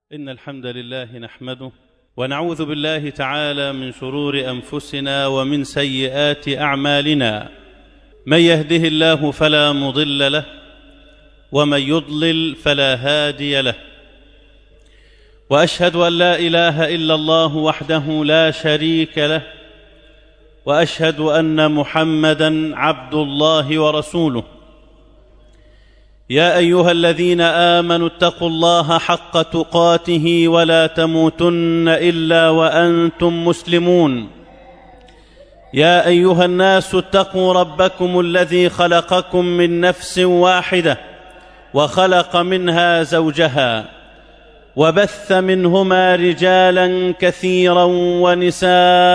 إن الحمد لله نحمده ونعوذ بالله تعالى من شرور أنفسنا ومن سيئات أعمالنا من يهده الله فلا مضل له ومن يضلل فلا هادي له واشهد ان لا اله الا الله وحده لا شريك له واشهد ان محمدا عبد الله ورسوله يا ايها الذين امنوا اتقوا الله حق تقاته ولا تموتن الا وانتم مسلمون يا ايها الناس اتقوا ربكم الذي خلقكم من نفس واحده وخلق منها زوجها وبث منهما رجالا كثيرا ونساء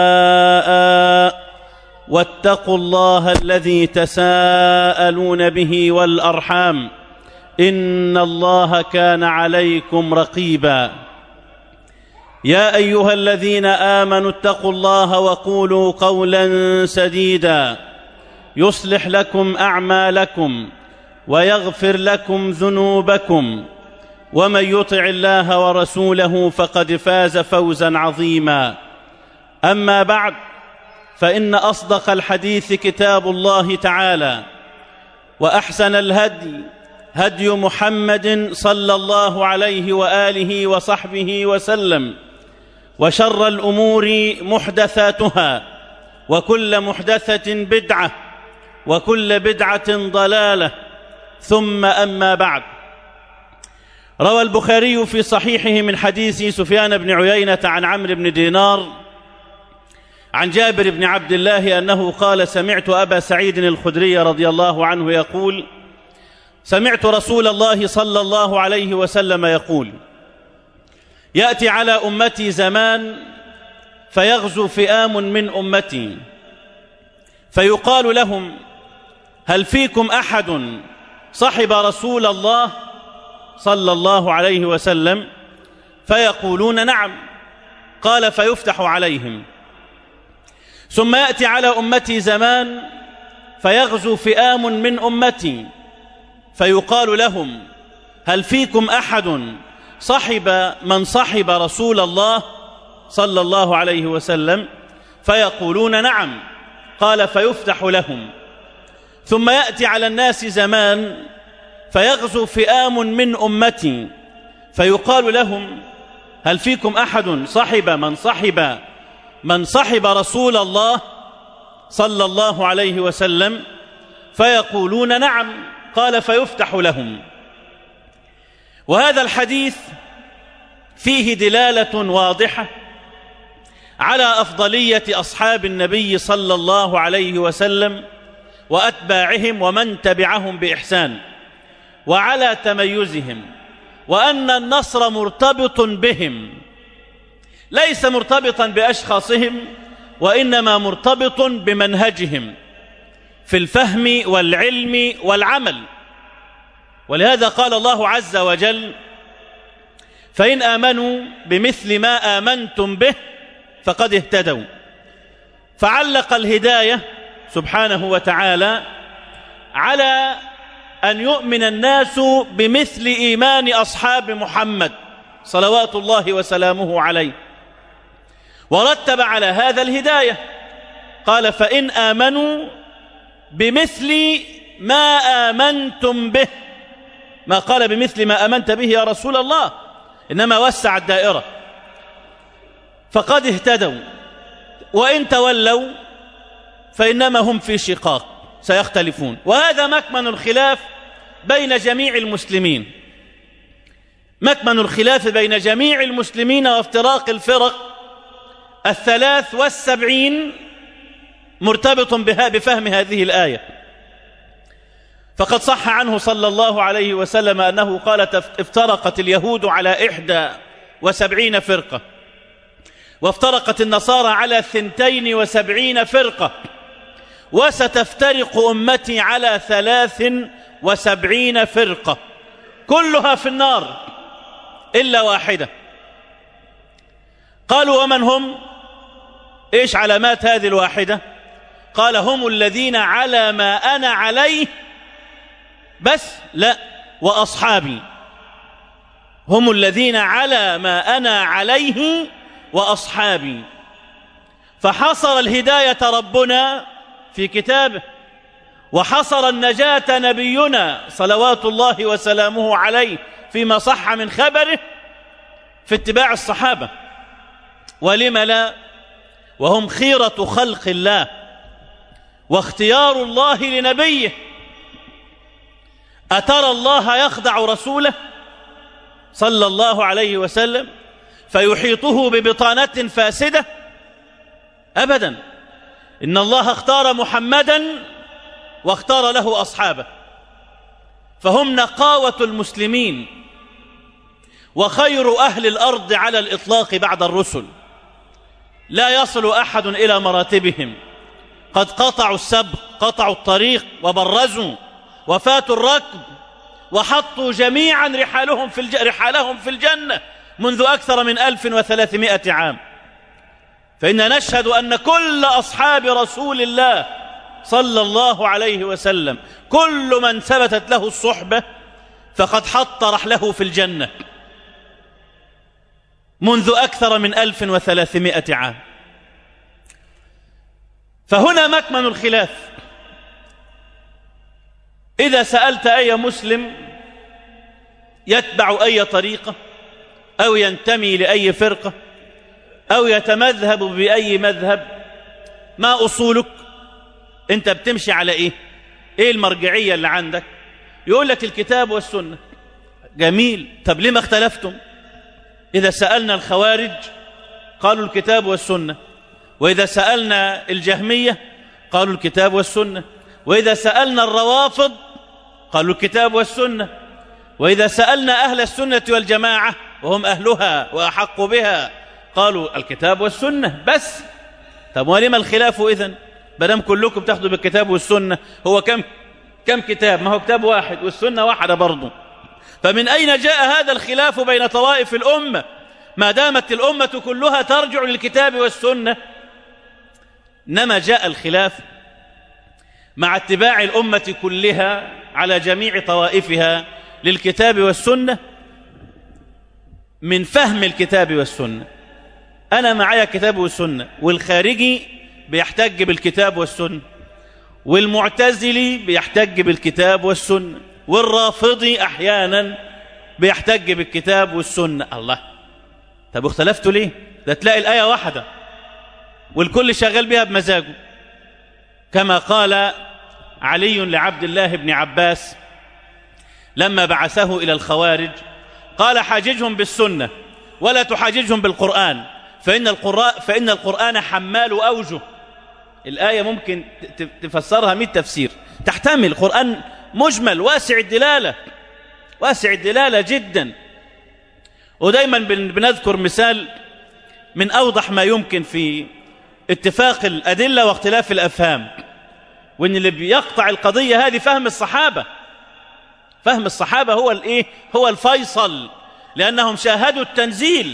واتقوا الله الذي تساءلون به والارحام ان الله كان عليكم رقيبا يا ايها الذين امنوا اتقوا الله وقولوا قولا سديدا يصلح لكم اعمالكم ويغفر لكم ذنوبكم ومن يطع الله ورسوله فقد فاز فوزا عظيما اما بعد فان اصدق الحديث كتاب الله تعالى واحسن الهدي هدي محمد صلى الله عليه واله وصحبه وسلم وشر الامور محدثاتها وكل محدثه بدعه وكل بدعه ضلاله ثم اما بعد روى البخاري في صحيحه من حديث سفيان بن عيينه عن عمرو بن دينار عن جابر بن عبد الله انه قال سمعت ابا سعيد الخدري رضي الله عنه يقول سمعت رسول الله صلى الله عليه وسلم يقول ياتي على امتي زمان فيغزو فئام من امتي فيقال لهم هل فيكم احد صحب رسول الله صلى الله عليه وسلم فيقولون نعم قال فيفتح عليهم ثم ياتي على امتي زمان فيغزو فئام من امتي فيقال لهم هل فيكم احد صحب من صحب رسول الله صلى الله عليه وسلم فيقولون نعم قال فيفتح لهم ثم ياتي على الناس زمان فيغزو فئام من امتي فيقال لهم هل فيكم احد صحب من صحب من صحب رسول الله صلى الله عليه وسلم فيقولون نعم قال فيفتح لهم وهذا الحديث فيه دلاله واضحه على افضليه اصحاب النبي صلى الله عليه وسلم واتباعهم ومن تبعهم باحسان وعلى تميزهم وان النصر مرتبط بهم ليس مرتبطا باشخاصهم وانما مرتبط بمنهجهم في الفهم والعلم والعمل ولهذا قال الله عز وجل فان امنوا بمثل ما امنتم به فقد اهتدوا فعلق الهدايه سبحانه وتعالى على ان يؤمن الناس بمثل ايمان اصحاب محمد صلوات الله وسلامه عليه ورتب على هذا الهدايه قال فان امنوا بمثل ما امنتم به ما قال بمثل ما امنت به يا رسول الله انما وسع الدائره فقد اهتدوا وان تولوا فانما هم في شقاق سيختلفون وهذا مكمن الخلاف بين جميع المسلمين مكمن الخلاف بين جميع المسلمين وافتراق الفرق الثلاث والسبعين مرتبط بها بفهم هذه الآية فقد صح عنه صلى الله عليه وسلم أنه قال افترقت اليهود على إحدى وسبعين فرقة وافترقت النصارى على ثنتين وسبعين فرقة وستفترق أمتي على ثلاث وسبعين فرقة كلها في النار إلا واحدة قالوا ومن هم إيش علامات هذه الواحدة قال هم الذين على ما أنا عليه بس لا وأصحابي هم الذين على ما أنا عليه وأصحابي فحصر الهداية ربنا في كتابه وحصر النجاة نبينا صلوات الله وسلامه عليه فيما صح من خبره في اتباع الصحابة ولم لا وهم خيرة خلق الله واختيار الله لنبيه أترى الله يخدع رسوله صلى الله عليه وسلم فيحيطه ببطانة فاسدة أبدا إن الله اختار محمدا واختار له أصحابه فهم نقاوة المسلمين وخير أهل الأرض على الإطلاق بعد الرسل لا يصل أحد إلى مراتبهم قد قطعوا السبق قطعوا الطريق وبرزوا وفاتوا الركب وحطوا جميعا رحالهم في, الج... رحالهم في الجنة منذ أكثر من ألف وثلاثمائة عام فإن نشهد أن كل أصحاب رسول الله صلى الله عليه وسلم كل من ثبتت له الصحبة فقد حط رحله في الجنة منذ أكثر من ألف وثلاثمائة عام فهنا مكمن الخلاف إذا سألت أي مسلم يتبع أي طريقة أو ينتمي لأي فرقة أو يتمذهب بأي مذهب ما أصولك أنت بتمشي على إيه إيه المرجعية اللي عندك يقول لك الكتاب والسنة جميل طب لما اختلفتم إذا سألنا الخوارج قالوا الكتاب والسنة وإذا سألنا الجهمية قالوا الكتاب والسنة وإذا سألنا الروافض قالوا الكتاب والسنة وإذا سألنا أهل السنة والجماعة وهم أهلها وأحق بها قالوا الكتاب والسنة بس طب ولما الخلاف إذن بدم كلكم تاخذوا بالكتاب والسنة هو كم كم كتاب ما هو كتاب واحد والسنة واحدة برضه فمن أين جاء هذا الخلاف بين طوائف الأمة ما دامت الأمة كلها ترجع للكتاب والسنة إنما جاء الخلاف مع اتباع الأمة كلها على جميع طوائفها للكتاب والسنة من فهم الكتاب والسنة أنا معايا كتاب والسنة والخارجي بيحتج بالكتاب والسنة والمعتزلي بيحتج بالكتاب والسنة والرافضي أحيانا بيحتج بالكتاب والسنة الله طب اختلفتوا ليه ده تلاقي الآية واحدة والكل شغال بها بمزاجه كما قال علي لعبد الله بن عباس لما بعثه إلى الخوارج قال حاججهم بالسنة ولا تحاججهم بالقرآن فإن القرآن, فإن القرآن حمال أوجه الآية ممكن تفسرها مئة تفسير تحتمل القرآن مجمل واسع الدلالة واسع الدلالة جدا ودايما بنذكر مثال من أوضح ما يمكن في اتفاق الأدلة واختلاف الأفهام وإن اللي بيقطع القضية هذه فهم الصحابة فهم الصحابة هو الإيه؟ هو الفيصل لأنهم شاهدوا التنزيل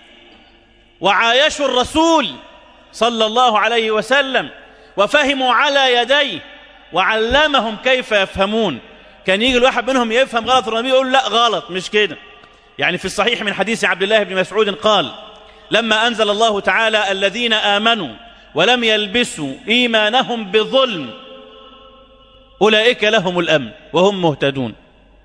وعايشوا الرسول صلى الله عليه وسلم وفهموا على يديه وعلمهم كيف يفهمون كان يجي الواحد منهم يفهم غلط النبي يقول لا غلط مش كده يعني في الصحيح من حديث عبد الله بن مسعود قال لما أنزل الله تعالى الذين آمنوا ولم يلبسوا إيمانهم بظلم أولئك لهم الأمن وهم مهتدون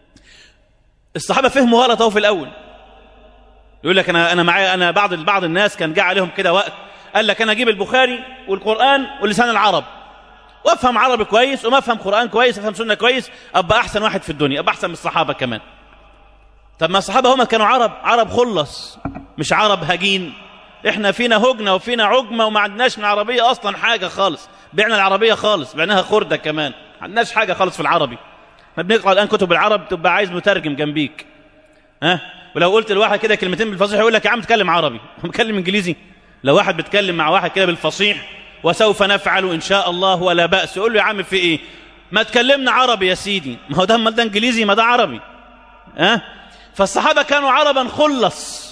الصحابة فهموا غلط في الأول يقول لك أنا أنا معايا أنا بعض بعض الناس كان جاء عليهم كده وقت قال لك أنا أجيب البخاري والقرآن ولسان العرب وافهم عربي كويس وما افهم قرآن كويس افهم سنة كويس أبقى أحسن واحد في الدنيا أبقى أحسن من الصحابة كمان طب ما الصحابة هم كانوا عرب عرب خلص مش عرب هجين احنا فينا هجنة وفينا عجمة وما عندناش من العربية أصلا حاجة خالص بعنا العربية خالص بعناها خردة كمان ما عندناش حاجة خالص في العربي ما بنقرأ الآن كتب العرب تبقى عايز مترجم جنبيك ها ولو قلت لواحد كده كلمتين بالفصيح يقول لك يا عم تكلم عربي بتكلم انجليزي لو واحد بيتكلم مع واحد كده بالفصيح وسوف نفعل ان شاء الله ولا باس يقول له يا عم في ايه ما تكلمنا عربي يا سيدي ما هو ده ما ده انجليزي ما ده عربي ها فالصحابه كانوا عربا خلص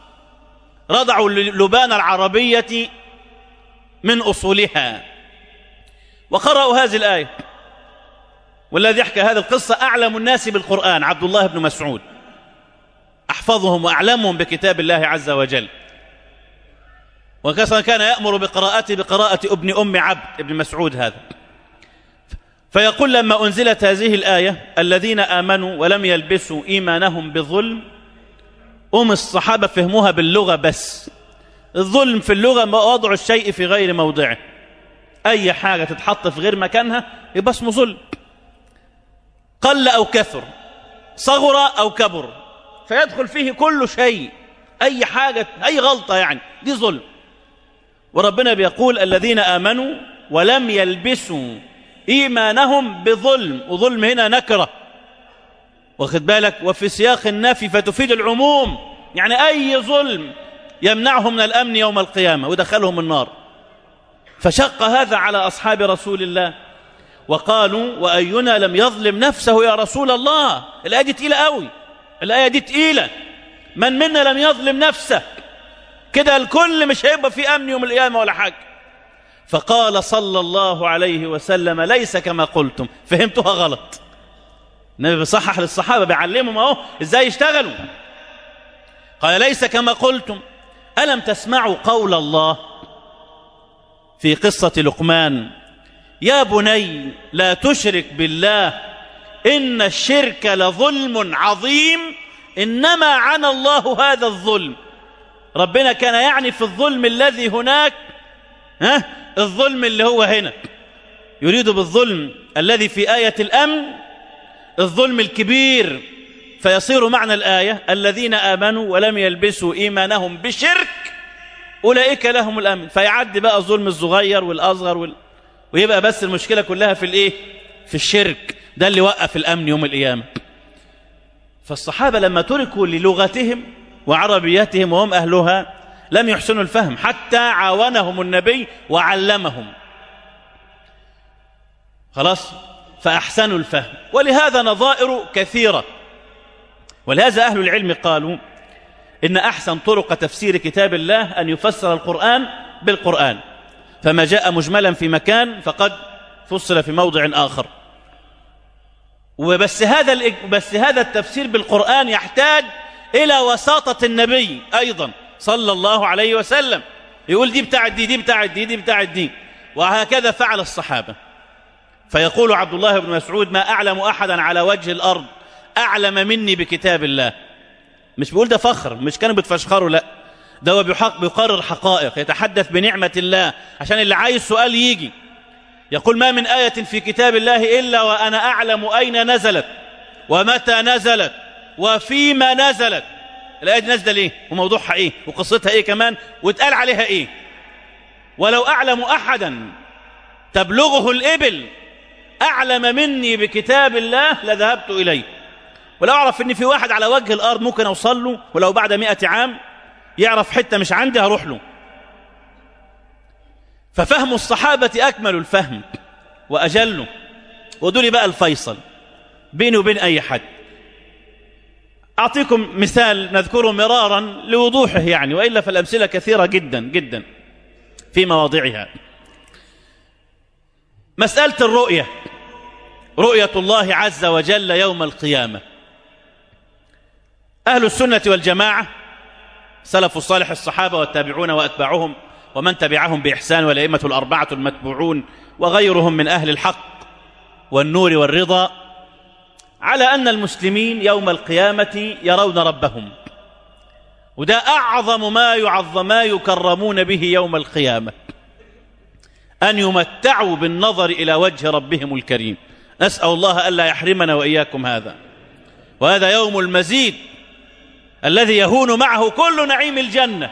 رضعوا لبان العربيه من اصولها وقرأوا هذه الايه والذي يحكى هذه القصه اعلم الناس بالقران عبد الله بن مسعود أحفظهم وأعلمهم بكتاب الله عز وجل وكسر كان يأمر بقراءته بقراءة ابن أم عبد ابن مسعود هذا فيقول لما أنزلت هذه الآية الذين آمنوا ولم يلبسوا إيمانهم بظلم أم الصحابة فهموها باللغة بس الظلم في اللغة وضع الشيء في غير موضعه أي حاجة تتحط في غير مكانها يبقى اسمه ظلم قل أو كثر صغر أو كبر فيدخل فيه كل شيء أي حاجة أي غلطة يعني دي ظلم وربنا بيقول الذين آمنوا ولم يلبسوا إيمانهم بظلم وظلم هنا نكرة واخد بالك وفي سياق النفي فتفيد العموم يعني أي ظلم يمنعهم من الأمن يوم القيامة ودخلهم النار فشق هذا على أصحاب رسول الله وقالوا وأينا لم يظلم نفسه يا رسول الله الآية دي تقيلة قوي الآية دي تقيلة من منا لم يظلم نفسه كده الكل مش هيبقى في أمن يوم القيامة ولا حاجة فقال صلى الله عليه وسلم ليس كما قلتم فهمتها غلط النبي بيصحح للصحابة بيعلمهم اهو ازاي يشتغلوا قال ليس كما قلتم ألم تسمعوا قول الله في قصة لقمان يا بني لا تشرك بالله إن الشرك لظلم عظيم إنما عن الله هذا الظلم ربنا كان يعني في الظلم الذي هناك ها الظلم اللي هو هنا يريد بالظلم الذي في آية الأمن الظلم الكبير فيصير معنى الآية الذين آمنوا ولم يلبسوا إيمانهم بشرك أولئك لهم الأمن فيعدي بقى الظلم الصغير والأصغر وال... ويبقى بس المشكلة كلها في الإيه في الشرك ده اللي وقف الأمن يوم القيامة فالصحابة لما تركوا للغتهم وعربيتهم وهم أهلها لم يحسنوا الفهم حتى عاونهم النبي وعلمهم خلاص فأحسنوا الفهم ولهذا نظائر كثيرة ولهذا أهل العلم قالوا إن أحسن طرق تفسير كتاب الله أن يفسر القرآن بالقرآن فما جاء مجملا في مكان فقد فصل في موضع آخر وبس هذا بس هذا التفسير بالقرآن يحتاج إلى وساطة النبي أيضا صلى الله عليه وسلم يقول دي بتاعت دي دي بتاعت دي دي بتاعت دي وهكذا فعل الصحابة فيقول عبد الله بن مسعود ما أعلم أحدا على وجه الأرض أعلم مني بكتاب الله مش بيقول ده فخر مش كانوا بتفشخروا لا ده هو بيحق بيقرر حقائق يتحدث بنعمة الله عشان اللي عايز سؤال يجي يقول ما من آية في كتاب الله إلا وأنا أعلم أين نزلت ومتى نزلت وفيما نزلت الآية دي نازلة ليه وموضوعها إيه وقصتها إيه كمان واتقال عليها إيه ولو أعلم أحدا تبلغه الإبل أعلم مني بكتاب الله لذهبت إليه ولو أعرف إن في واحد على وجه الأرض ممكن أوصل له ولو بعد مئة عام يعرف حتة مش عندي هروح له ففهم الصحابة أكمل الفهم وأجله ودول بقى الفيصل بيني وبين أي حد أعطيكم مثال نذكره مرارا لوضوحه يعني وإلا فالأمثلة كثيرة جدا جدا في مواضعها مسألة الرؤية رؤية الله عز وجل يوم القيامة أهل السنة والجماعة سلف الصالح الصحابة والتابعون وأتباعهم ومن تبعهم بإحسان والأئمة الأربعة المتبوعون وغيرهم من أهل الحق والنور والرضا على أن المسلمين يوم القيامة يرون ربهم وده أعظم ما يعظم ما يكرمون به يوم القيامة أن يمتعوا بالنظر إلى وجه ربهم الكريم نسأل الله ألا يحرمنا وإياكم هذا وهذا يوم المزيد الذي يهون معه كل نعيم الجنة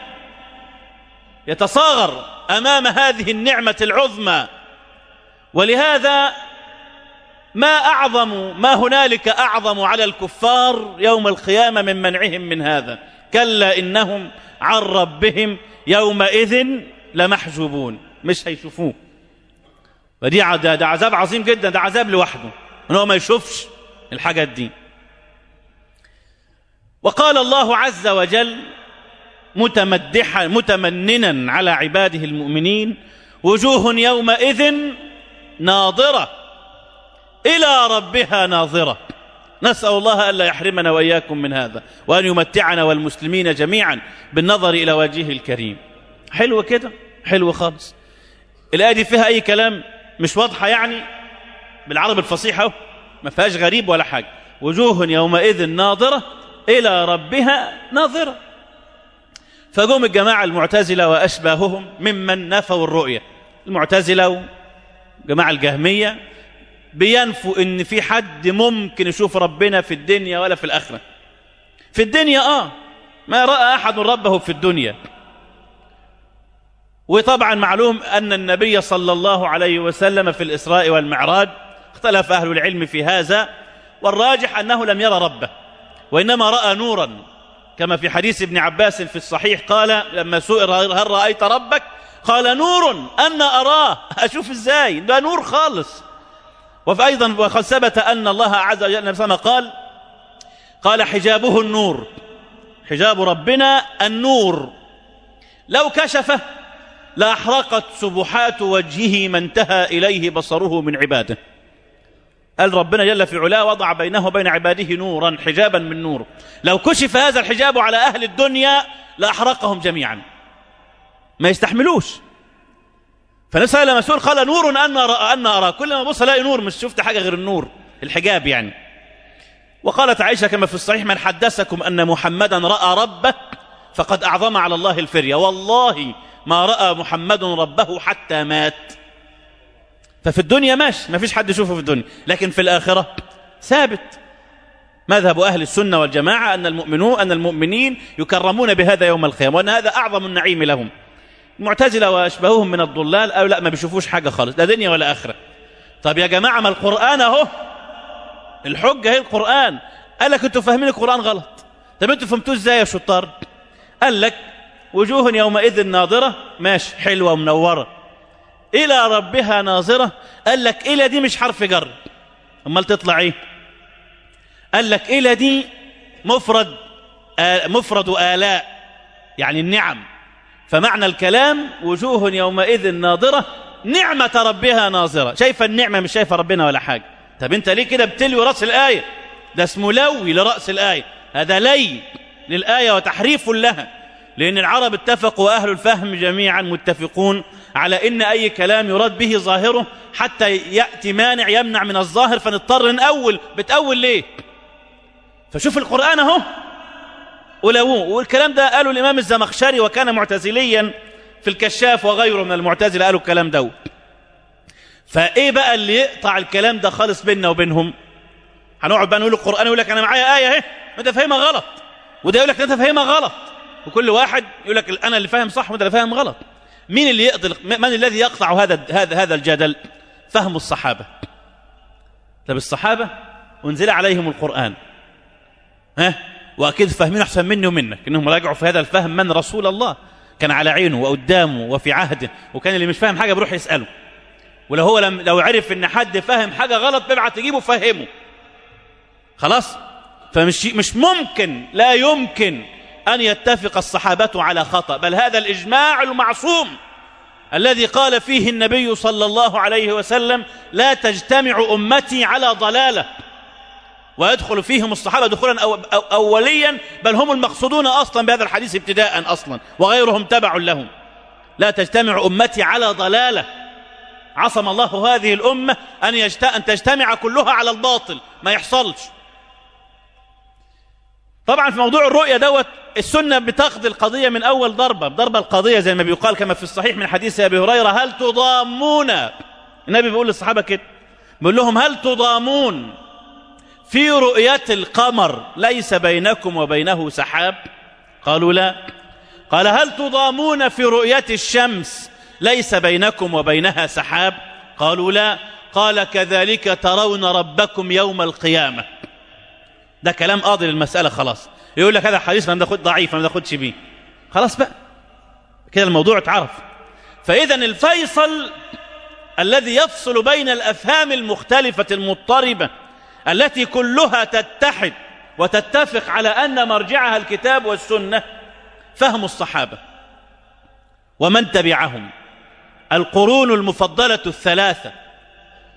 يتصاغر أمام هذه النعمة العظمى ولهذا ما أعظم ما هنالك أعظم على الكفار يوم القيامة من منعهم من هذا كلا إنهم عن ربهم يومئذ لمحجوبون مش هيشوفوه ودي ده, ده عذاب عظيم جدا ده عذاب لوحده ان هو ما يشوفش الحاجات دي وقال الله عز وجل متمدحا متمننا على عباده المؤمنين وجوه يومئذ ناظرة إلى ربها ناظرة نسأل الله ألا يحرمنا وإياكم من هذا وأن يمتعنا والمسلمين جميعا بالنظر إلى وجهه الكريم حلو كده حلو خالص الآية دي فيها أي كلام مش واضحة يعني بالعرب الفصيحة ما فيهاش غريب ولا حاجة وجوه يومئذ ناظرة إلى ربها ناظرة فقوم الجماعة المعتزلة وأشباههم ممن نفوا الرؤية المعتزلة وجماعة الجهمية بينفوا ان في حد ممكن يشوف ربنا في الدنيا ولا في الآخرة في الدنيا آه ما رأى أحد ربه في الدنيا وطبعا معلوم أن النبي صلى الله عليه وسلم في الإسراء والمعراج اختلف أهل العلم في هذا والراجح أنه لم يرى ربه وإنما رأى نورا كما في حديث ابن عباس في الصحيح قال لما سئل هل رأيت ربك قال نور أنا أراه أشوف إزاي ده نور خالص وأيضا وقد ثبت أن الله عز وجل قال قال حجابه النور حجاب ربنا النور لو كشفه لأحرقت سبحات وجهه ما انتهى إليه بصره من عباده قال ربنا جل في علاه وضع بينه وبين عباده نورا حجابا من نور لو كشف هذا الحجاب على أهل الدنيا لأحرقهم جميعا ما يستحملوش فنسأل مسؤول قال نور أن أرى أن أرى كل ما بص الاقي نور مش شفت حاجة غير النور الحجاب يعني وقالت عائشة كما في الصحيح من حدثكم أن محمدا رأى ربه فقد أعظم على الله الفرية والله ما رأى محمد ربه حتى مات ففي الدنيا ماشي ما فيش حد يشوفه في الدنيا لكن في الآخرة ثابت مذهب أهل السنة والجماعة أن المؤمنون أن المؤمنين يكرمون بهذا يوم القيامة وأن هذا أعظم النعيم لهم المعتزلة وأشبههم من الضلال أو لا ما بيشوفوش حاجة خالص لا دنيا ولا آخرة طب يا جماعة ما القرآن أهو الحجة هي القرآن قال لك أنتوا فاهمين القرآن غلط طب أنتوا فهمتوه إزاي يا شطار قال لك وجوه يومئذ ناظرة ماشي حلوة ومنورة إلى ربها ناظرة قال لك إلى دي مش حرف جر أمال تطلع إيه قال لك إلى دي مفرد آه مفرد آلاء يعني النعم فمعنى الكلام وجوه يومئذ ناظرة نعمة ربها ناظرة شايفة النعمة مش شايفة ربنا ولا حاجة طب انت ليه كده بتلوي رأس الآية ده اسمه لوي لرأس الآية هذا لي للآية وتحريف لها لأن العرب اتفقوا أهل الفهم جميعا متفقون على إن أي كلام يراد به ظاهره حتى يأتي مانع يمنع من الظاهر فنضطر نأول بتأول ليه فشوف القرآن اهو ولووه والكلام ده قاله الإمام الزمخشري وكان معتزليا في الكشاف وغيره من المعتزلة قالوا الكلام ده فإيه بقى اللي يقطع الكلام ده خالص بيننا وبينهم هنقعد بقى نقول القرآن يقول لك أنا معايا آية اهي وأنت فاهمها غلط وده يقول لك أنت فاهمها غلط وكل واحد يقول لك أنا اللي فاهم صح وأنت اللي فاهم غلط مين اللي يقدر من الذي يقطع هذا هذا هذا الجدل فهم الصحابة طب الصحابة أنزل عليهم القرآن ها وأكيد فاهمين أحسن مني ومنك إنهم راجعوا في هذا الفهم من رسول الله كان على عينه وقدامه وفي عهده وكان اللي مش فاهم حاجة بيروح يسأله ولو هو لم لو عرف إن حد فاهم حاجة غلط بيبعت يجيبه فهمه خلاص فمش مش ممكن لا يمكن أن يتفق الصحابة على خطأ بل هذا الإجماع المعصوم الذي قال فيه النبي صلى الله عليه وسلم لا تجتمع أمتي على ضلالة ويدخل فيهم الصحابة دخولا أو أو أوليا بل هم المقصودون أصلا بهذا الحديث ابتداء أصلا وغيرهم تبع لهم لا تجتمع أمتي على ضلالة عصم الله هذه الأمة أن, يجت... أن تجتمع كلها على الباطل ما يحصلش طبعا في موضوع الرؤية دوت السنة بتاخذ القضية من أول ضربة ضربة القضية زي ما بيقال كما في الصحيح من حديث أبي هريرة هل تضامون النبي بيقول للصحابة كده بيقول لهم هل تضامون في رؤية القمر ليس بينكم وبينه سحاب قالوا لا قال هل تضامون في رؤية الشمس ليس بينكم وبينها سحاب قالوا لا قال كذلك ترون ربكم يوم القيامة ده كلام قاضي للمسألة خلاص يقول لك هذا حديث ما ناخد ضعيف ما ناخدش بيه خلاص بقى كده الموضوع اتعرف فإذا الفيصل الذي يفصل بين الأفهام المختلفة المضطربة التي كلها تتحد وتتفق على أن مرجعها الكتاب والسنة فهم الصحابة ومن تبعهم القرون المفضلة الثلاثة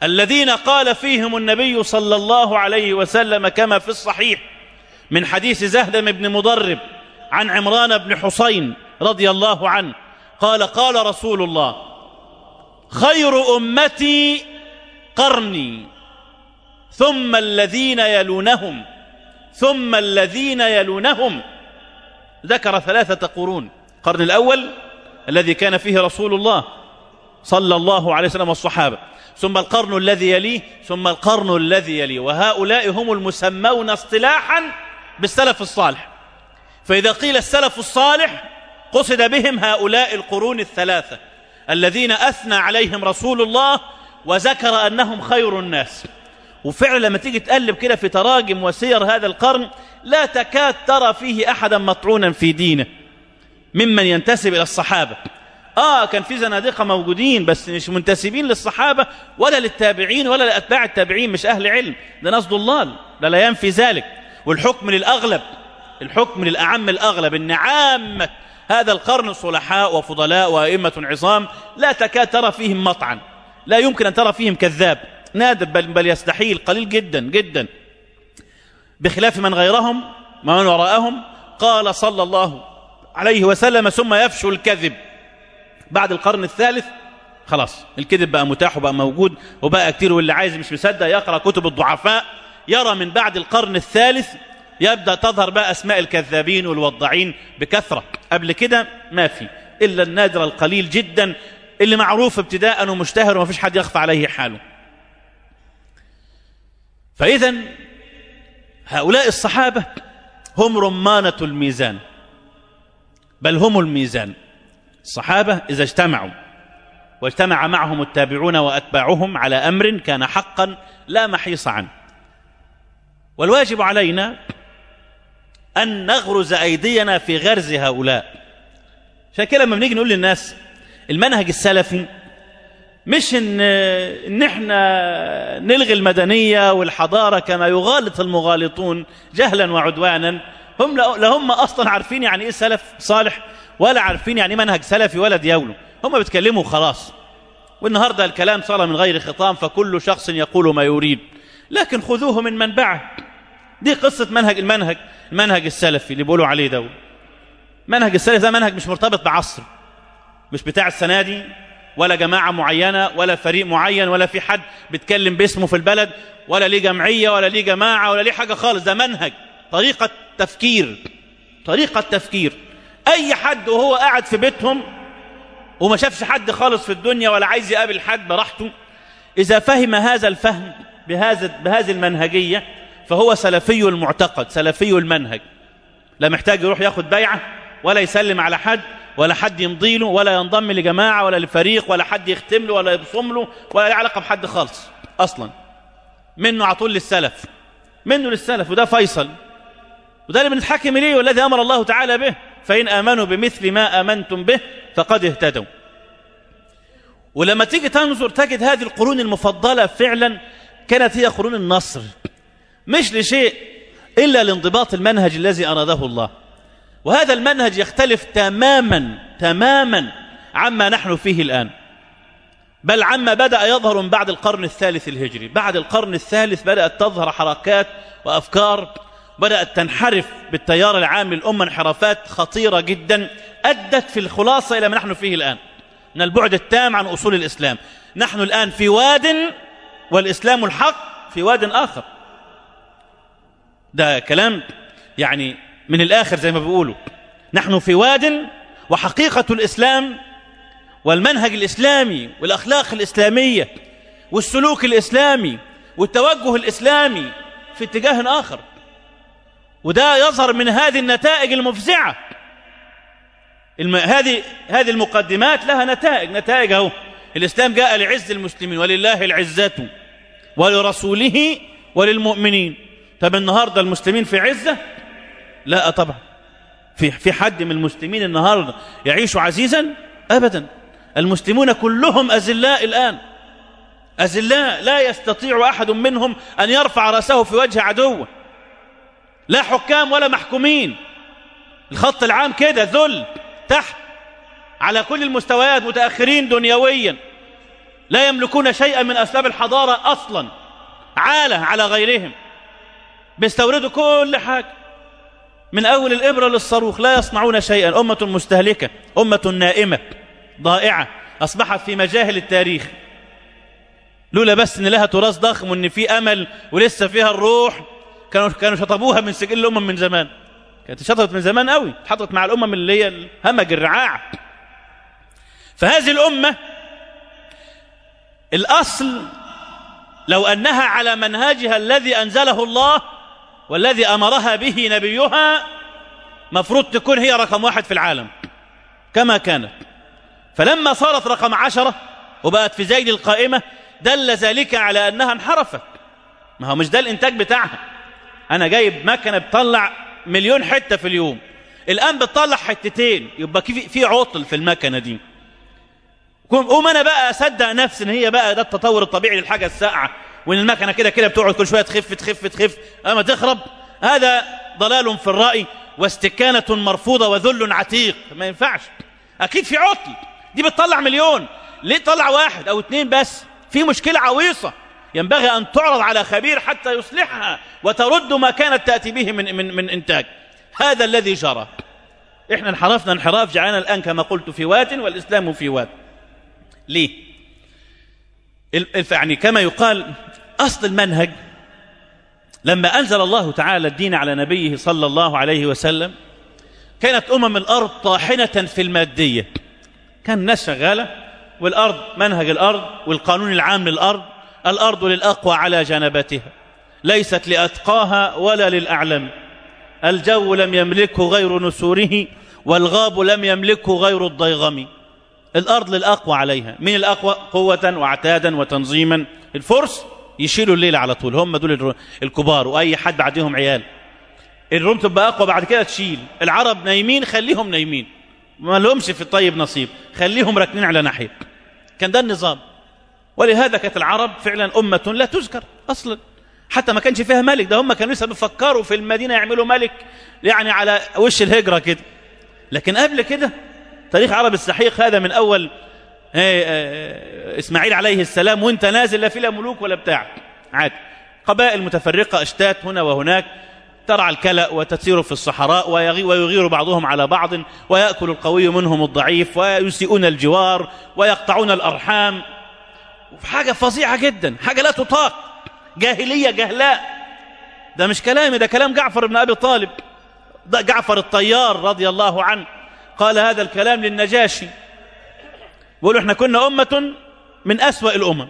الذين قال فيهم النبي صلى الله عليه وسلم كما في الصحيح من حديث زهدم بن مضرب عن عمران بن حسين رضي الله عنه قال قال رسول الله خير أمتي قرني ثم الذين يلونهم ثم الذين يلونهم ذكر ثلاثة قرون القرن الأول الذي كان فيه رسول الله صلى الله عليه وسلم والصحابة ثم القرن الذي يليه ثم القرن الذي يليه وهؤلاء هم المسمون اصطلاحا بالسلف الصالح فإذا قيل السلف الصالح قصد بهم هؤلاء القرون الثلاثة الذين أثنى عليهم رسول الله وذكر أنهم خير الناس وفعلا لما تيجي تقلب كده في تراجم وسير هذا القرن لا تكاد ترى فيه أحدا مطعونا في دينه ممن ينتسب إلى الصحابة آه كان في زنادقة موجودين بس مش منتسبين للصحابة ولا للتابعين ولا لأتباع التابعين مش أهل علم ده ناس ضلال ده لا ينفي ذلك والحكم للأغلب الحكم للأعم الأغلب إن عامة هذا القرن صلحاء وفضلاء وأئمة عظام لا تكاد ترى فيهم مطعن لا يمكن أن ترى فيهم كذاب نادر بل, بل يستحيل قليل جدا جدا بخلاف من غيرهم ومن وراءهم قال صلى الله عليه وسلم ثم يفشو الكذب بعد القرن الثالث خلاص الكذب بقى متاح وبقى موجود وبقى كتير واللي عايز مش مصدق يقرأ كتب الضعفاء يرى من بعد القرن الثالث يبدأ تظهر بقى أسماء الكذابين والوضاعين بكثرة قبل كده ما في إلا النادر القليل جدا اللي معروف ابتداء ومشتهر وما فيش حد يخفى عليه حاله فإذا هؤلاء الصحابة هم رمانة الميزان بل هم الميزان الصحابة إذا اجتمعوا واجتمع معهم التابعون وأتباعهم على أمر كان حقا لا محيص عنه والواجب علينا أن نغرز أيدينا في غرز هؤلاء عشان كده لما بنيجي نقول للناس المنهج السلفي مش ان ان احنا نلغي المدنيه والحضاره كما يغالط المغالطون جهلا وعدوانا هم لا هم اصلا عارفين يعني ايه سلف صالح ولا عارفين يعني ايه منهج سلفي ولا دياوله هم بيتكلموا خلاص والنهارده الكلام صار من غير خطام فكل شخص يقول ما يريد لكن خذوه من منبعه دي قصه منهج المنهج المنهج السلفي اللي بيقولوا عليه ده منهج السلف ده منهج مش مرتبط بعصر مش بتاع السنه دي ولا جماعة معينة ولا فريق معين ولا في حد بيتكلم باسمه في البلد ولا ليه جمعية ولا ليه جماعة ولا ليه حاجة خالص ده منهج طريقة تفكير طريقة تفكير أي حد وهو قاعد في بيتهم وما شافش حد خالص في الدنيا ولا عايز يقابل حد براحته إذا فهم هذا الفهم بهذا بهذه المنهجية فهو سلفي المعتقد سلفي المنهج لا محتاج يروح ياخد بيعة ولا يسلم على حد ولا حد يمضي له ولا ينضم لجماعة ولا لفريق ولا حد يختم له ولا يبصم له ولا له علاقة بحد خالص أصلا منه على طول للسلف منه للسلف وده فيصل وده اللي بنتحكم إليه والذي أمر الله تعالى به فإن آمنوا بمثل ما آمنتم به فقد اهتدوا ولما تيجي تنظر تجد هذه القرون المفضلة فعلا كانت هي قرون النصر مش لشيء إلا لانضباط المنهج الذي أراده الله وهذا المنهج يختلف تماما تماما عما نحن فيه الآن بل عما بدأ يظهر من بعد القرن الثالث الهجري بعد القرن الثالث بدأت تظهر حركات وأفكار بدأت تنحرف بالتيار العام للأمة انحرافات خطيرة جدا أدت في الخلاصة إلى ما نحن فيه الآن من البعد التام عن أصول الإسلام نحن الآن في واد والإسلام الحق في واد آخر ده كلام يعني من الآخر زي ما بيقولوا نحن في واد وحقيقة الإسلام والمنهج الإسلامي والأخلاق الإسلامية والسلوك الإسلامي والتوجه الإسلامي في اتجاه آخر وده يظهر من هذه النتائج المفزعة الم... هذه هذه المقدمات لها نتائج نتائج اهو الإسلام جاء لعز المسلمين ولله العزة ولرسوله وللمؤمنين طب النهارده المسلمين في عزة لا طبعا في في حد من المسلمين النهارده يعيش عزيزا ابدا المسلمون كلهم اذلاء الان اذلاء لا يستطيع احد منهم ان يرفع راسه في وجه عدوه لا حكام ولا محكومين الخط العام كده ذل تحت على كل المستويات متاخرين دنيويا لا يملكون شيئا من أسباب الحضارة أصلا عالة على غيرهم بيستوردوا كل حاجة من أول الإبرة للصاروخ لا يصنعون شيئا أمة مستهلكة أمة نائمة ضائعة أصبحت في مجاهل التاريخ لولا بس إن لها تراث ضخم وإن في أمل ولسه فيها الروح كانوا كانوا شطبوها من سجل الأمم من زمان كانت شطبت من زمان قوي حطت مع الأمم اللي هي الهمج الرعاع فهذه الأمة الأصل لو أنها على منهاجها الذي أنزله الله والذي أمرها به نبيها مفروض تكون هي رقم واحد في العالم كما كانت فلما صارت رقم عشرة وبقت في زيد القائمة دل ذلك على أنها انحرفت ما هو مش ده الإنتاج بتاعها أنا جايب مكنة بتطلع مليون حتة في اليوم الآن بتطلع حتتين يبقى في عطل في المكنة دي قوم انا بقى اصدق نفسي ان هي بقى ده التطور الطبيعي للحاجه الساقعه وان المكنه كده كده بتقعد كل شويه تخف تخف تخف اما تخرب هذا ضلال في الراي واستكانه مرفوضه وذل عتيق ما ينفعش اكيد في عطل دي بتطلع مليون ليه تطلع واحد او اتنين بس في مشكله عويصه ينبغي ان تعرض على خبير حتى يصلحها وترد ما كانت تاتي به من من من انتاج هذا الذي جرى احنا انحرفنا انحراف جعلنا الان كما قلت في واد والاسلام في واد ليه يعني كما يقال أصل المنهج لما أنزل الله تعالى الدين على نبيه صلى الله عليه وسلم كانت أمم الأرض طاحنة في المادية كان الناس شغالة والأرض منهج الأرض والقانون العام للأرض الأرض للأقوى على جنباتها ليست لأتقاها ولا للأعلم الجو لم يملكه غير نسوره والغاب لم يملكه غير الضيغم الأرض للأقوى عليها من الأقوى قوة وعتادا وتنظيما الفرس يشيلوا الليل على طول هم دول الكبار وأي حد بعدهم عيال الروم تبقى أقوى بعد كده تشيل العرب نايمين خليهم نايمين ما لهمش في الطيب نصيب خليهم راكنين على ناحية كان ده النظام ولهذا كانت العرب فعلا أمة لا تذكر أصلا حتى ما كانش فيها ملك ده هم كانوا لسه بيفكروا في المدينة يعملوا ملك يعني على وش الهجرة كده لكن قبل كده تاريخ عرب السحيق هذا من أول إسماعيل عليه السلام وانت نازل لا في لا ملوك ولا بتاع عادي قبائل متفرقة اشتات هنا وهناك ترعى الكلأ وتسير في الصحراء ويغير بعضهم على بعض ويأكل القوي منهم الضعيف ويسيئون الجوار ويقطعون الأرحام حاجة فظيعة جدا حاجة لا تطاق جاهلية جهلاء ده مش كلامي ده كلام جعفر بن أبي طالب ده جعفر الطيار رضي الله عنه قال هذا الكلام للنجاشي بيقولوا احنا كنا أمة من أسوأ الأمم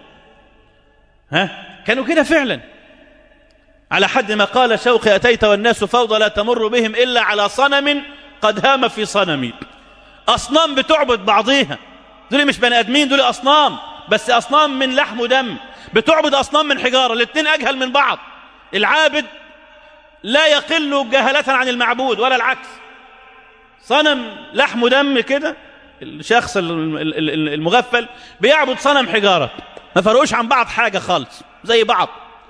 ها كانوا كده فعلا على حد ما قال شوقي أتيت والناس فوضى لا تمر بهم إلا على صنم قد هام في صنمي أصنام بتعبد بعضيها دول مش بني آدمين دول أصنام بس أصنام من لحم ودم بتعبد أصنام من حجارة الاثنين أجهل من بعض العابد لا يقل جهلة عن المعبود ولا العكس صنم لحم ودم كده الشخص المغفل بيعبد صنم حجارة ما فرقوش عن بعض حاجة خالص زي بعض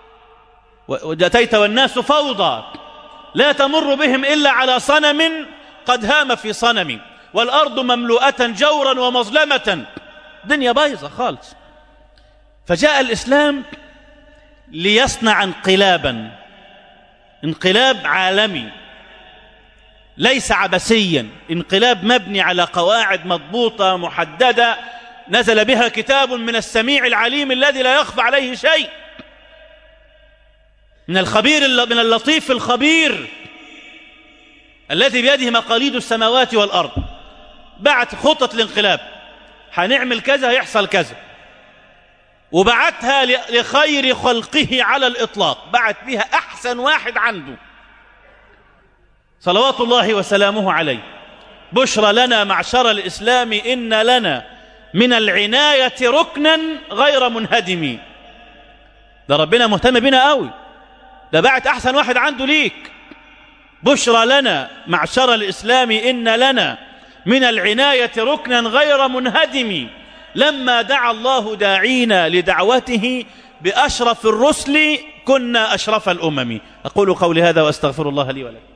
وأتيت والناس فوضى لا تمر بهم إلا على صنم قد هام في صنم والأرض مملوءة جورا ومظلمة دنيا بايظة خالص فجاء الإسلام ليصنع انقلابا انقلاب عالمي ليس عبثيا انقلاب مبني على قواعد مضبوطة محددة نزل بها كتاب من السميع العليم الذي لا يخفى عليه شيء من الخبير من اللطيف الخبير الذي بيده مقاليد السماوات والأرض بعت خطة الانقلاب هنعمل كذا هيحصل كذا وبعتها لخير خلقه على الإطلاق بعت بها أحسن واحد عنده صلوات الله وسلامه عليه بشرى لنا معشر الإسلام إن لنا من العناية ركنا غير منهدم ده ربنا مهتم بنا قوي ده بعت أحسن واحد عنده ليك بشرى لنا معشر الإسلام إن لنا من العناية ركنا غير منهدم لما دعا الله داعينا لدعوته بأشرف الرسل كنا أشرف الأمم أقول قولي هذا وأستغفر الله لي ولكم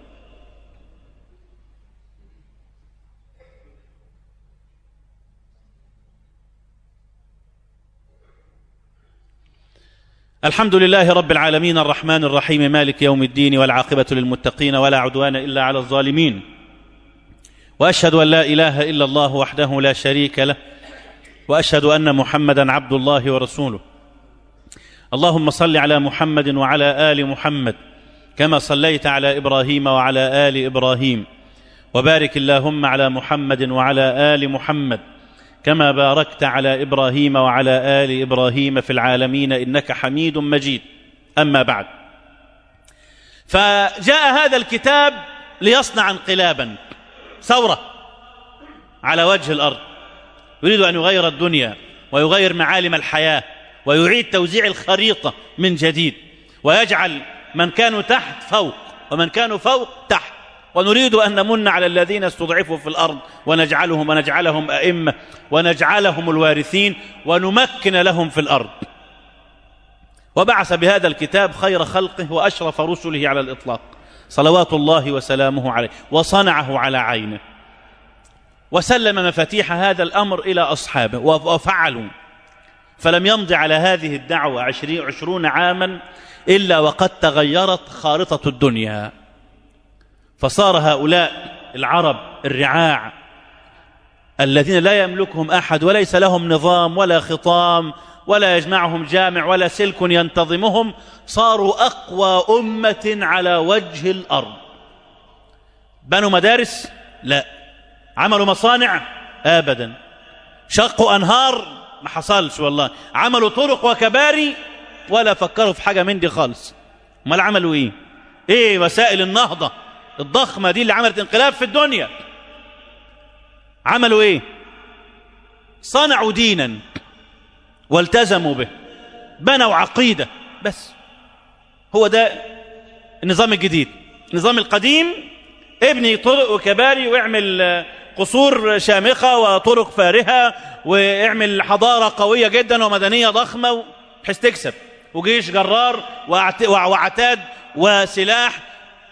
الحمد لله رب العالمين الرحمن الرحيم مالك يوم الدين والعاقبة للمتقين ولا عدوان إلا على الظالمين وأشهد أن لا إله إلا الله وحده لا شريك له وأشهد أن محمدا عبد الله ورسوله اللهم صل على محمد وعلى آل محمد كما صليت على إبراهيم وعلى آل إبراهيم وبارك اللهم على محمد وعلى آل محمد كما باركت على ابراهيم وعلى ال ابراهيم في العالمين انك حميد مجيد اما بعد فجاء هذا الكتاب ليصنع انقلابا ثوره على وجه الارض يريد ان يغير الدنيا ويغير معالم الحياه ويعيد توزيع الخريطه من جديد ويجعل من كانوا تحت فوق ومن كانوا فوق تحت ونريد أن نمن على الذين استضعفوا في الأرض ونجعلهم ونجعلهم أئمة ونجعلهم الوارثين ونمكن لهم في الأرض وبعث بهذا الكتاب خير خلقه وأشرف رسله على الإطلاق صلوات الله وسلامه عليه وصنعه على عينه وسلم مفاتيح هذا الأمر إلى أصحابه وفعلوا فلم يمض على هذه الدعوة عشرين, عشرون عاما إلا وقد تغيرت خارطة الدنيا فصار هؤلاء العرب الرعاع الذين لا يملكهم احد وليس لهم نظام ولا خطام ولا يجمعهم جامع ولا سلك ينتظمهم صاروا اقوى امه على وجه الارض بنوا مدارس لا عملوا مصانع ابدا شقوا انهار ما حصلش والله عملوا طرق وكباري ولا فكروا في حاجه من دي خالص امال عملوا ايه ايه وسائل النهضه الضخمة دي اللي عملت انقلاب في الدنيا عملوا ايه صنعوا دينا والتزموا به بنوا عقيدة بس هو ده النظام الجديد النظام القديم ابني طرق وكباري واعمل قصور شامخة وطرق فارهة واعمل حضارة قوية جدا ومدنية ضخمة بحيث تكسب وجيش جرار وعتاد وسلاح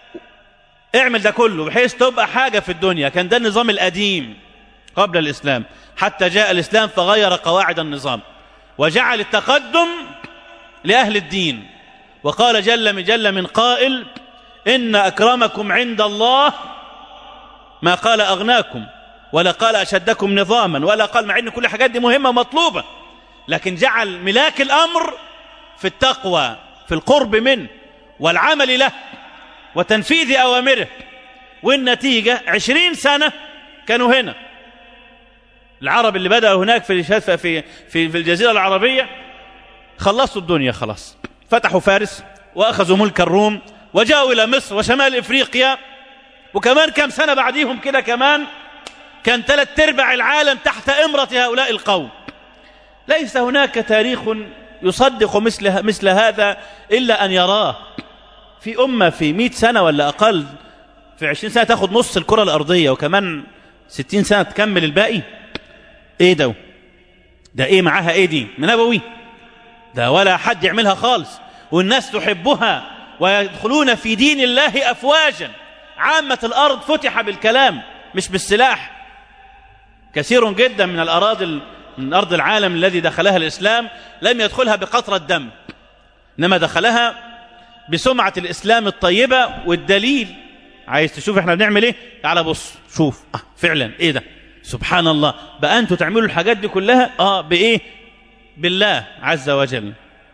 اعمل ده كله بحيث تبقى حاجة في الدنيا كان ده النظام القديم قبل الإسلام حتى جاء الإسلام فغير قواعد النظام وجعل التقدم لأهل الدين وقال جل من جل من قائل إن أكرمكم عند الله ما قال أغناكم ولا قال أشدكم نظاما ولا قال مع أن كل الحاجات دي مهمة ومطلوبة لكن جعل ملاك الأمر في التقوى في القرب منه والعمل له وتنفيذ أوامره والنتيجة عشرين سنة كانوا هنا العرب اللي بدأوا هناك في في في في الجزيرة العربية خلصوا الدنيا خلاص فتحوا فارس وأخذوا ملك الروم وجاءوا إلى مصر وشمال إفريقيا وكمان كم سنة بعديهم كده كمان كان ثلاث ارباع العالم تحت إمرة هؤلاء القوم ليس هناك تاريخ يصدق مثل مثل هذا إلا أن يراه في أمة في مئة سنة ولا أقل في عشرين سنة تاخد نص الكرة الأرضية وكمان ستين سنة تكمل الباقي إيه ده ده إيه معاها إيه دي منبوي ده ولا حد يعملها خالص والناس تحبها ويدخلون في دين الله أفواجا عامة الأرض فتح بالكلام مش بالسلاح كثير جدا من الأراضي من أرض العالم الذي دخلها الإسلام لم يدخلها بقطرة دم إنما دخلها بسمعة الإسلام الطيبة والدليل عايز تشوف احنا بنعمل ايه تعال بص شوف اه فعلا ايه ده سبحان الله بقى انتوا تعملوا الحاجات دي كلها اه بايه بالله عز وجل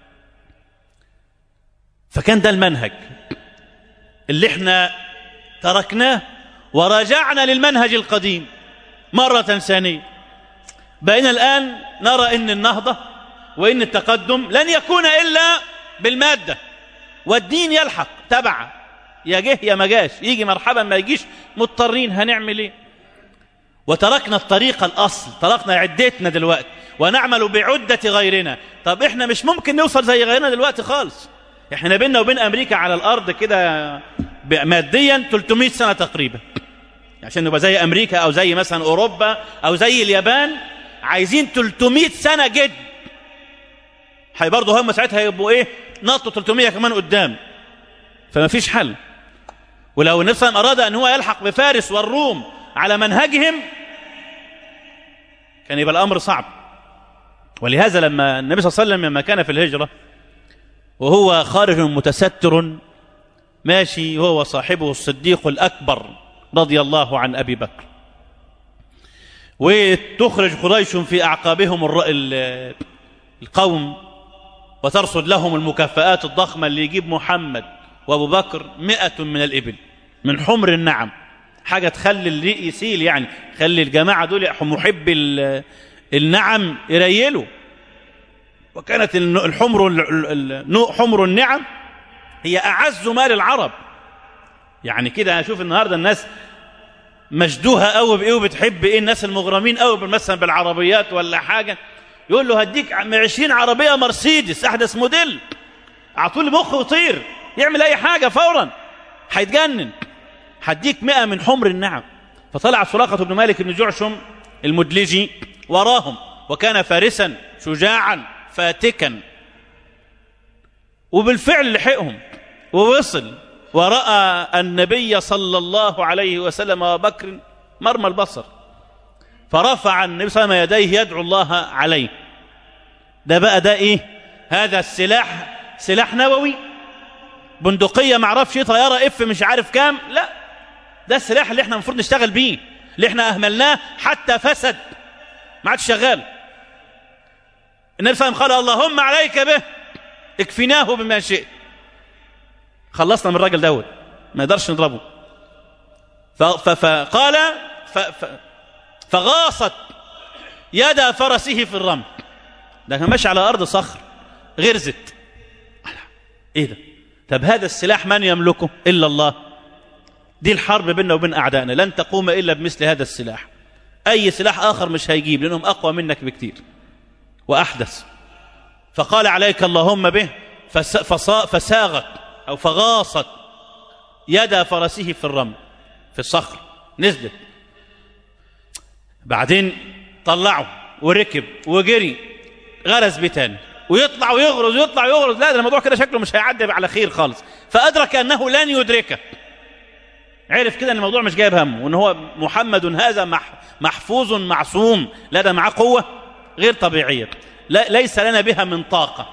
فكان ده المنهج اللي احنا تركناه ورجعنا للمنهج القديم مرة ثانية بقينا الآن نرى إن النهضة وإن التقدم لن يكون إلا بالمادة والدين يلحق تبع يا جه يا ما جاش يجي مرحبا ما يجيش مضطرين هنعمل ايه وتركنا الطريق الاصل تركنا عدتنا دلوقتي ونعمل بعدة غيرنا طب احنا مش ممكن نوصل زي غيرنا دلوقتي خالص احنا بيننا وبين امريكا على الارض كده ماديا 300 سنة تقريبا عشان نبقى زي امريكا او زي مثلا اوروبا او زي اليابان عايزين 300 سنة جد هي برضه هم ساعتها يبقوا ايه نطوا 300 كمان قدام فما فيش حل ولو النبي صلى الله عليه وسلم اراد ان هو يلحق بفارس والروم على منهجهم كان يبقى الامر صعب ولهذا لما النبي صلى الله عليه وسلم لما كان في الهجره وهو خارج متستر ماشي هو صاحبه الصديق الأكبر رضي الله عن أبي بكر وتخرج قريش في أعقابهم القوم وترصد لهم المكافآت الضخمة اللي يجيب محمد وأبو بكر مئة من الإبل من حمر النعم حاجة تخلي الريق يسيل يعني خلي الجماعة دول محب النعم يريلوا وكانت الحمر حمر النعم هي أعز مال العرب يعني كده أشوف النهاردة الناس مجدوها قوي بإيه وبتحب إيه الناس المغرمين قوي مثلا بالعربيات ولا حاجة يقول له هديك 20 عربية مرسيدس أحدث موديل أعطوا لي مخه يطير يعمل أي حاجة فورا هيتجنن هديك 100 من حمر النعم فطلع سراقة بن مالك بن جعشم المدلجي وراهم وكان فارسا شجاعا فاتكا وبالفعل لحقهم ووصل ورأى النبي صلى الله عليه وسلم وبكر مرمى البصر فرفع النبي صلى الله عليه وسلم يديه يدعو الله عليه ده بقى ده ايه هذا السلاح سلاح نووي بندقية معرفش ايه طيارة اف مش عارف كام لا ده السلاح اللي احنا المفروض نشتغل بيه اللي احنا اهملناه حتى فسد ما عادش شغال النبي صلى الله عليه وسلم قال اللهم عليك به اكفناه بما شئت خلصنا من الراجل دوت ما يقدرش نضربه فقال فغاصت يد فرسه في الرمل ده كان ماشي على ارض صخر غرزت ايه ده طب هذا السلاح من يملكه الا الله دي الحرب بيننا وبين اعدائنا لن تقوم الا بمثل هذا السلاح اي سلاح اخر مش هيجيب لانهم اقوى منك بكتير واحدث فقال عليك اللهم به فساغت او فغاصت يد فرسه في الرمل في الصخر نزلت بعدين طلعه وركب وجري غرز بيه تاني ويطلع ويغرز ويطلع ويغرز لا ده الموضوع كده شكله مش هيعدي على خير خالص فادرك انه لن يدركه عرف كده ان الموضوع مش جايب همه وان هو محمد هذا محفوظ معصوم لا ده معاه قوه غير طبيعيه لا ليس لنا بها من طاقه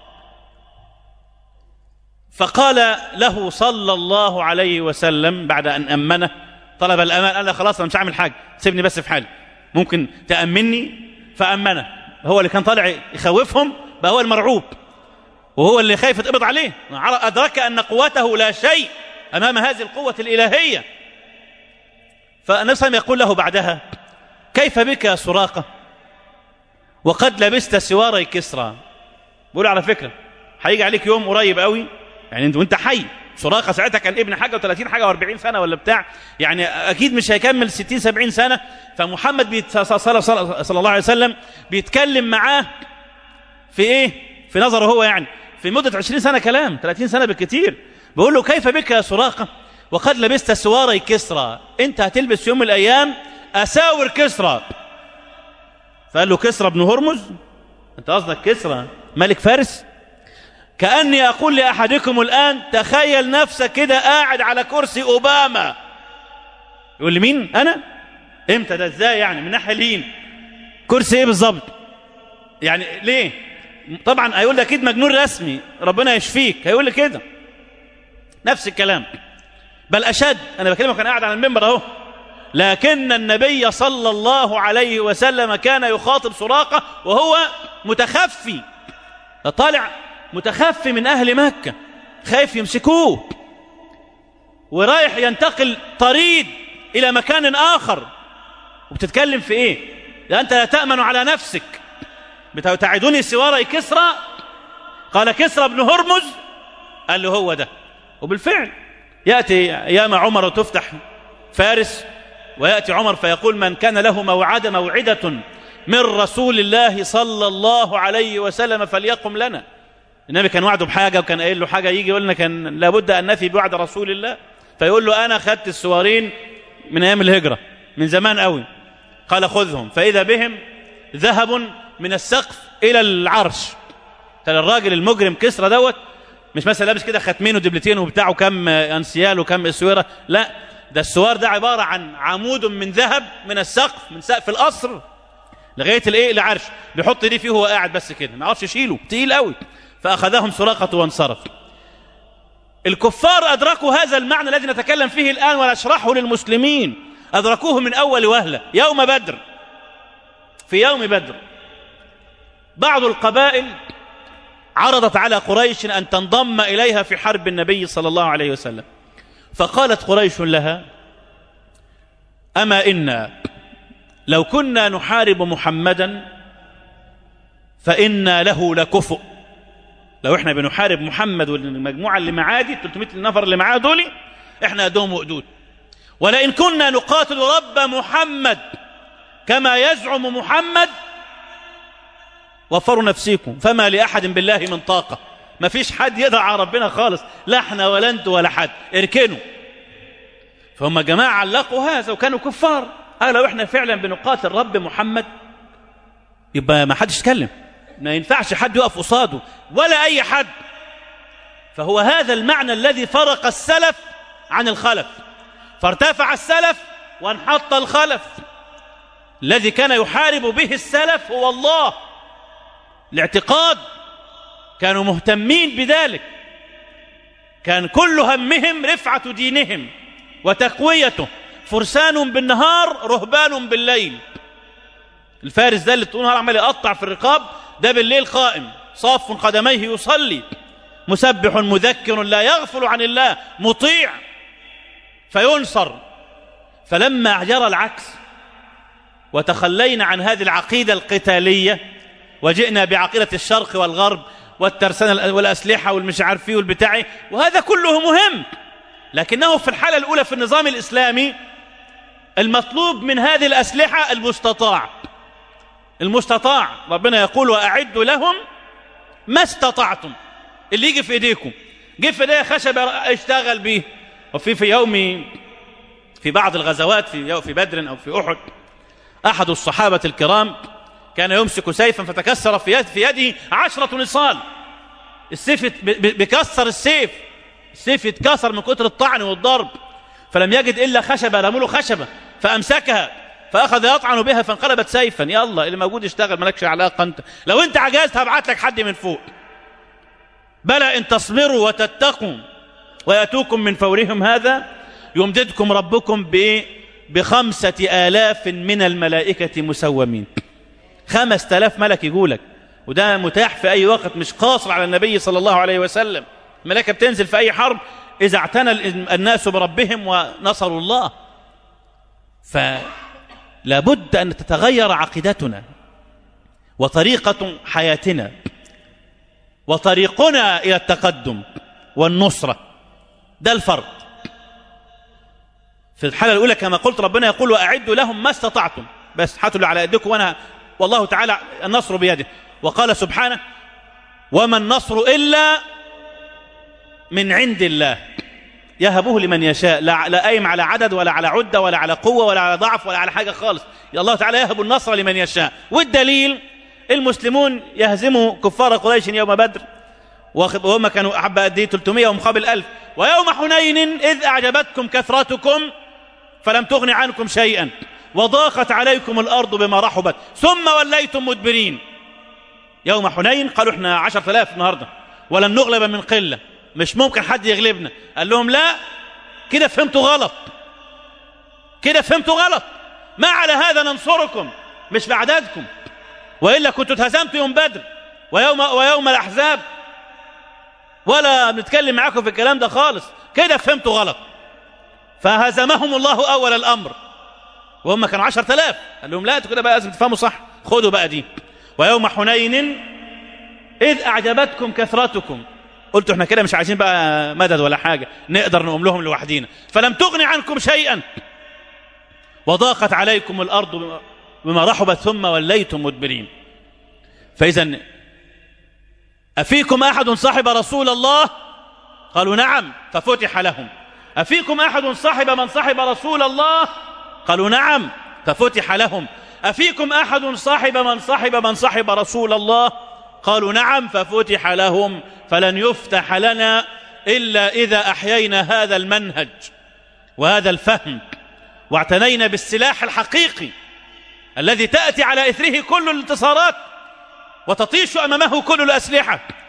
فقال له صلى الله عليه وسلم بعد ان امنه طلب الامان قال له خلاص انا مش هعمل حاجه سيبني بس في حالي ممكن تامني فامنه هو اللي كان طالع يخوفهم بقى هو المرعوب وهو اللي خايف يتقبض عليه ادرك ان قوته لا شيء امام هذه القوه الالهيه فالنبي صلى الله عليه وسلم يقول له بعدها كيف بك يا سراقه وقد لبست سواري كسرى بقول على فكره هيجي عليك يوم قريب قوي يعني انت وانت حي سراقه ساعتها كان ابن حاجه و30 حاجه و40 سنه ولا بتاع يعني اكيد مش هيكمل 60 70 سنه فمحمد بيت صلى, صلى, صلى الله عليه وسلم بيتكلم معاه في ايه في نظره هو يعني في مده 20 سنه كلام 30 سنه بالكثير بيقول له كيف بك يا سراقه وقد لبست سواري كسرى انت هتلبس في يوم من الايام اساور كسرى فقال له كسرى بن هرمز انت قصدك كسرى ملك فارس كأني أقول لأحدكم الآن تخيل نفسك كده قاعد على كرسي أوباما يقول لي مين أنا إمتى ده إزاي يعني من ناحية لين كرسي إيه بالظبط يعني ليه طبعا هيقول لي أكيد مجنون رسمي ربنا يشفيك هيقول لي كده نفس الكلام بل أشد أنا بكلمك أنا قاعد على المنبر أهو لكن النبي صلى الله عليه وسلم كان يخاطب سراقة وهو متخفي طالع متخفي من أهل مكة خايف يمسكوه ورايح ينتقل طريد إلى مكان آخر وبتتكلم في إيه لا أنت لا تأمن على نفسك بتعدوني سواري كسرى قال كسرى بن هرمز قال له هو ده وبالفعل يأتي أيام عمر وتفتح فارس ويأتي عمر فيقول من كان له موعد موعدة من رسول الله صلى الله عليه وسلم فليقم لنا النبي كان وعده بحاجة وكان قايل له حاجة يجي يقول لنا كان لابد أن نفي بوعد رسول الله فيقول له أنا خدت السوارين من أيام الهجرة من زمان قوي قال خذهم فإذا بهم ذهب من السقف إلى العرش ترى الراجل المجرم كسرى دوت مش مثلا لابس كده ختمين ودبلتين وبتاعه كم انسيال وكم اسوره لا ده السوار ده عباره عن عمود من ذهب من السقف من سقف القصر لغايه الايه العرش بيحط دي فيه وهو قاعد بس كده ما يعرفش يشيله تقيل قوي فأخذهم سراقة وانصرف الكفار أدركوا هذا المعنى الذي نتكلم فيه الآن ونشرحه للمسلمين أدركوه من أول وهلة يوم بدر في يوم بدر بعض القبائل عرضت على قريش أن تنضم إليها في حرب النبي صلى الله عليه وسلم فقالت قريش لها أما إنا لو كنا نحارب محمدا فإنا له لكفؤ لو احنا بنحارب محمد والمجموعة اللي معاه دي 300 نفر اللي معاه دول احنا دوم وقدود ولئن كنا نقاتل رب محمد كما يزعم محمد وفروا نفسيكم فما لأحد بالله من طاقة ما فيش حد يقدر على ربنا خالص لا احنا ولا انتوا ولا حد اركنوا فهم جماعة علقوا هذا وكانوا كفار قالوا لو احنا فعلا بنقاتل رب محمد يبقى ما حدش يتكلم ما ينفعش حد يقف قصاده ولا اي حد فهو هذا المعنى الذي فرق السلف عن الخلف فارتفع السلف وانحط الخلف الذي كان يحارب به السلف هو الله الاعتقاد كانوا مهتمين بذلك كان كل همهم رفعة دينهم وتقويته فرسان بالنهار رهبان بالليل الفارس ده اللي طول النهار عمال يقطع في الرقاب ده بالليل قائم صاف قدميه يصلي مسبح مذكر لا يغفل عن الله مطيع فينصر فلما جرى العكس وتخلينا عن هذه العقيدة القتالية وجئنا بعقيدة الشرق والغرب والترسانة والأسلحة والمش عارفيه والبتاعي وهذا كله مهم لكنه في الحالة الأولى في النظام الإسلامي المطلوب من هذه الأسلحة المستطاع المستطاع ربنا يقول وأعدوا لهم ما استطعتم اللي يجي في ايديكم جه في ايديا خشب اشتغل بيه وفي في يوم في بعض الغزوات في في بدر او في احد احد الصحابه الكرام كان يمسك سيفا فتكسر في, يد في يده عشرة نصال السيف بيكسر السيف السيف يتكسر من كتر الطعن والضرب فلم يجد إلا خشبة رموا له خشبة فأمسكها فأخذ يطعن بها فانقلبت سيفا يلا اللي موجود اشتغل مالكش علاقة أنت لو أنت عجزت هبعت لك حد من فوق بلى إن تصبروا وتتقوا ويأتوكم من فورهم هذا يمددكم ربكم ب بخمسة آلاف من الملائكة مسومين خمس تلاف ملك يقولك وده متاح في أي وقت مش قاصر على النبي صلى الله عليه وسلم الملائكة بتنزل في أي حرب إذا اعتنى الناس بربهم ونصروا الله فلا بد أن تتغير عقيدتنا وطريقة حياتنا وطريقنا إلى التقدم والنصرة ده الفرق في الحالة الأولى كما قلت ربنا يقول وأعدوا لهم ما استطعتم بس حاتوا اللي على يدكم وأنا والله تعالى النصر بيده وقال سبحانه وما النصر إلا من عند الله يهبه لمن يشاء لا, لا قايم على عدد ولا على عدة ولا على قوة ولا على ضعف ولا على حاجة خالص الله تعالى يهب النصر لمن يشاء والدليل المسلمون يهزموا كفار قريش يوم بدر وهم كانوا أحب قد 300 ومقابل ألف ويوم حنين إذ أعجبتكم كثرتكم فلم تغن عنكم شيئا وضاقت عليكم الأرض بما رحبت ثم وليتم مدبرين يوم حنين قالوا احنا عشر ثلاث النهاردة ولن نغلب من قلة مش ممكن حد يغلبنا قال لهم لا كده فهمتوا غلط كده فهمتوا غلط ما على هذا ننصركم مش بعددكم وإلا كنتوا اتهزمتوا يوم بدر ويوم, ويوم الأحزاب ولا بنتكلم معاكم في الكلام ده خالص كده فهمتوا غلط فهزمهم الله أول الأمر وهم كانوا عشر تلاف قال لهم لا انتوا كده بقى لازم تفهموا صح خدوا بقى دي ويوم حنين إذ أعجبتكم كثرتكم قلتوا احنا كده مش عايزين بقى مدد ولا حاجة نقدر نقوم لهم لوحدينا فلم تغني عنكم شيئا وضاقت عليكم الأرض بما رحبت ثم وليتم مدبرين فإذا أفيكم أحد صاحب رسول الله قالوا نعم ففتح لهم أفيكم أحد صاحب من صاحب رسول الله قالوا نعم ففتح لهم أفيكم أحد صاحب من صاحب من صاحب رسول الله قالوا نعم ففتح لهم فلن يفتح لنا إلا إذا أحيينا هذا المنهج وهذا الفهم واعتنينا بالسلاح الحقيقي الذي تأتي على إثره كل الانتصارات وتطيش أمامه كل الأسلحة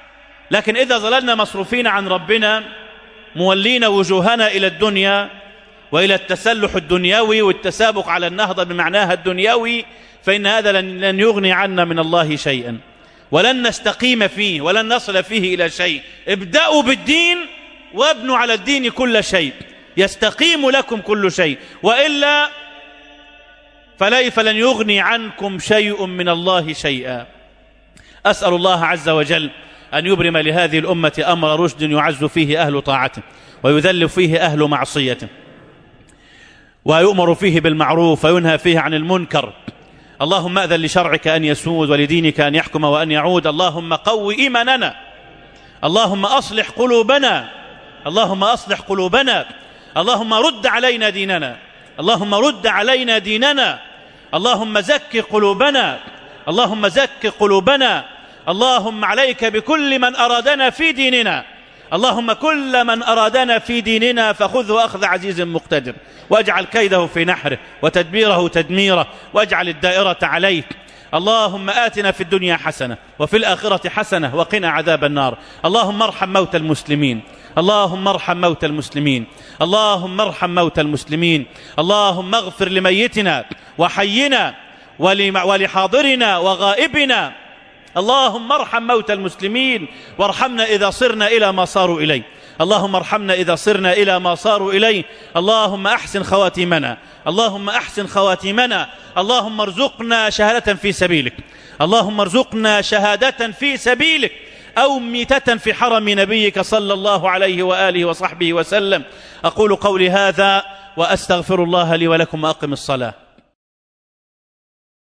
لكن إذا ظللنا مصروفين عن ربنا مولين وجوهنا إلى الدنيا وإلى التسلح الدنيوي والتسابق على النهضة بمعناها الدنيوي فإن هذا لن لن يغني عنا من الله شيئا ولن نستقيم فيه ولن نصل فيه إلى شيء ابدأوا بالدين وابنوا على الدين كل شيء يستقيم لكم كل شيء وإلا فلي فلن يغني عنكم شيء من الله شيئا أسأل الله عز وجل أن يبرم لهذه الأمة أمر رشد يعز فيه أهل طاعته ويذل فيه أهل معصيته ويؤمر فيه بالمعروف وينهى فيه عن المنكر اللهم أذن لشرعك أن يسود ولدينك أن يحكم وأن يعود اللهم قو إيماننا اللهم أصلح قلوبنا اللهم أصلح قلوبنا اللهم رد علينا ديننا اللهم رد علينا ديننا اللهم زك قلوبنا اللهم زك قلوبنا اللهم عليك بكل من أرادنا في ديننا اللهم كل من أرادنا في ديننا فخذه أخذ عزيز مقتدر واجعل كيده في نحره وتدبيره تدميره واجعل الدائرة عليه اللهم آتنا في الدنيا حسنة وفي الآخرة حسنة وقنا عذاب النار اللهم ارحم موتى المسلمين اللهم ارحم موتى المسلمين اللهم ارحم موتى المسلمين اللهم اغفر لميتنا وحينا ولحاضرنا وغائبنا اللهم ارحم موتى المسلمين وارحمنا إذا صرنا إلى ما صاروا إليه اللهم ارحمنا إذا صرنا إلى ما صاروا إليه اللهم أحسن خواتيمنا اللهم أحسن خواتيمنا اللهم ارزقنا شهادة في سبيلك اللهم ارزقنا شهادة في سبيلك أو ميتة في حرم نبيك صلى الله عليه وآله وصحبه وسلم أقول قولي هذا وأستغفر الله لي ولكم أقم الصلاة